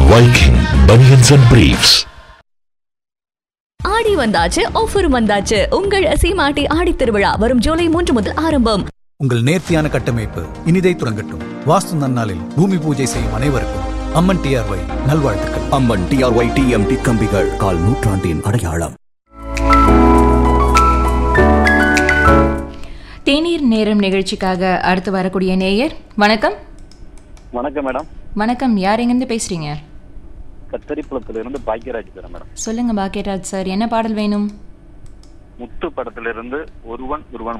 Viking Bunions and Briefs. ஆடி வந்தாச்சு offer வந்தாச்சு உங்கள் சீமாட்டி ஆடி திருவிழா வரும் ஜூலை மூன்று முதல் ஆரம்பம் உங்கள் நேர்த்தியான கட்டமைப்பு இனிதை துறங்கட்டும் வாஸ்து நன்னாளில் பூமி பூஜை செய்யும் அனைவருக்கும் அம்மன் டிஆர்ஒய் நல்வாழ்த்துக்கள் அம்மன் டிஆர்ஒய் டிஎம்டி கம்பிகள் கால் நூற்றாண்டின் அடையாளம் தேநீர் நேரம் நிகழ்ச்சிக்காக அடுத்து வரக்கூடிய நேயர் வணக்கம் வணக்கம் மேடம் வணக்கம் யார் எங்கேருந்து பேசுறீங்க கத்தரிப்புலத்துல இருந்து பாக்கியராஜ் பேரன் மேடம் சொல்லுங்க பாக்கியராஜ் சார் என்ன பாடல் வேணும் முத்து படத்துல இருந்து ஒருவன் ஒருவன்